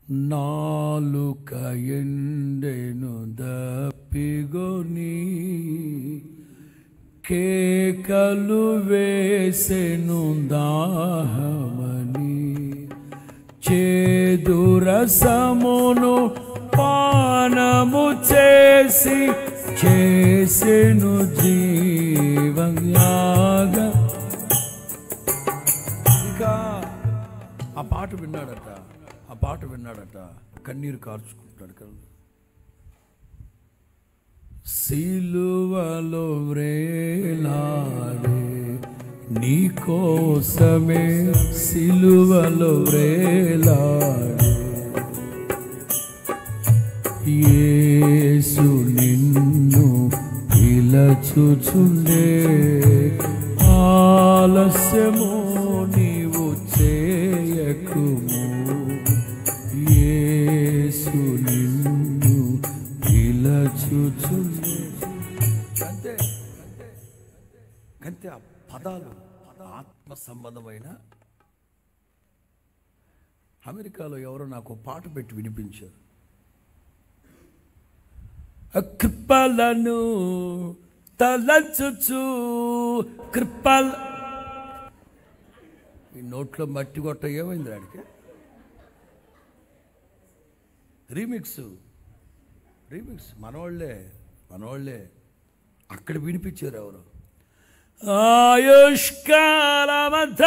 నాలుక ఎండెను దప్పిగొని కేకలు వేసెను దాహమని చేదురసమును పానము చేసి చేసెను జీవయాగ ఇక ఆ పాట విన్నాడట ఆ పాట విన్నాడట కన్నీరు కార్చుకుంటాడు కదా సిలువలో వ్రేలాడే నీ కోసమే సిలువలో వ్రేలాడే యేసు నిన్ను పిలచుచుండే ఆలస్యము నీవు చేయకుము యేసు నిన్ను పిలచుచుండే అంతే అంతే ఆ పదాలు ఆత్మ సంబంధమైన అమెరికాలో ఎవరో నాకు ఒక పాట పెట్టి వినిపించారు కృపలను తలంచుచు కృపల్ ఈ నోట్లో మట్టి కొట్ట ఏమైంది వాడికి రీమిక్స్ రీమిక్స్ మనవాళ్ళే మనవాళ్ళే అక్కడ వినిపించారు ఎవరు ఆయుష్కాలమంతా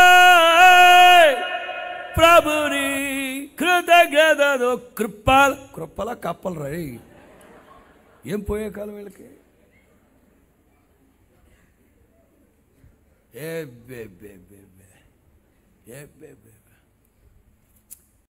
ప్రభుని కృతజ్ఞతతో కృపాల కృపల కప్పలు రై ఏం పోయే కాలం వీళ్ళకి ఏ బే బే బే బే ఏ బే బే